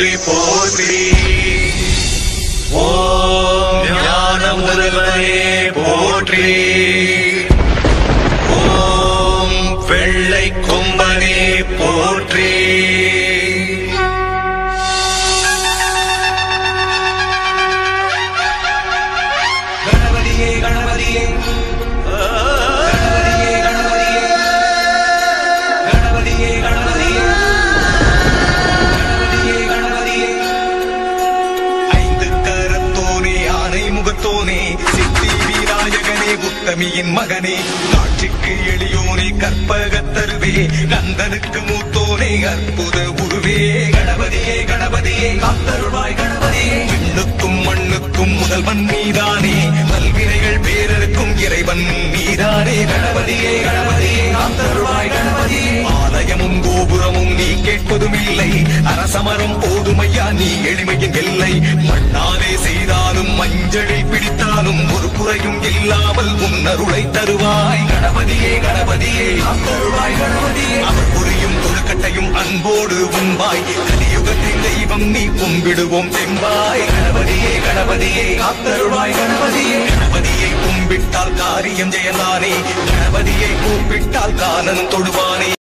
போற்றி போற்றி ஓம் ஞான முதல்வனே போற்றி ஓம் வெள்ளை கொம்பனே போற்றி கணபதியே கணபதியே கணபதியே கணபதியே கணபதியே கணபதியே கணபதியே கணபதியே ஐந்து கரத்தோனே ஆனை முகத்தோனே சித்தி வீராயகனே உத்தமியின் மகனே காட்சிக்கு எளியோனே கற்பகத்தருவே கந்தனுக்கு மூத்தோனே அற்புத உருவே கணபதியே கணபதியே காத்தருள்வாய் கணபதியே விண்ணுக்கும் மண்ணுக்கும் முதல்வன் நீதானே பல்வினைகள் பேரருக்கும் இறைவன் நீதானே கணபதியே கணபதியே காத்தருள்வாய் கணபதியே ஆலயமும் கோபுரமும் நீ கேட்பதும் இல்லை அரசமரம் போதுமையா நீ எளிமையின் எல்லை மண்ணாலே செய்தாலும் மஞ்சளில் பிடித்தாலும் ஒரு குறையும் இல்லாமல் உன்னருளை தருவாய் கணபதியே கணபதியே காத்தருள்வாய் கணபதியே அவர் புரியும் தொழுக்கட்டையும் அன்போடு உண்பாய் கலியுகத்தின் தெய்வம் நீ கும்பிடுவோம் செம்பாய் கணபதியே கணபதியே காத்தருள்வாய் கணபதியே கணபதியை கும்பிட்டால் காரியம் ஜெயந்தானே கணபதியை கூப்பிட்டால் காலன் தொழுவானே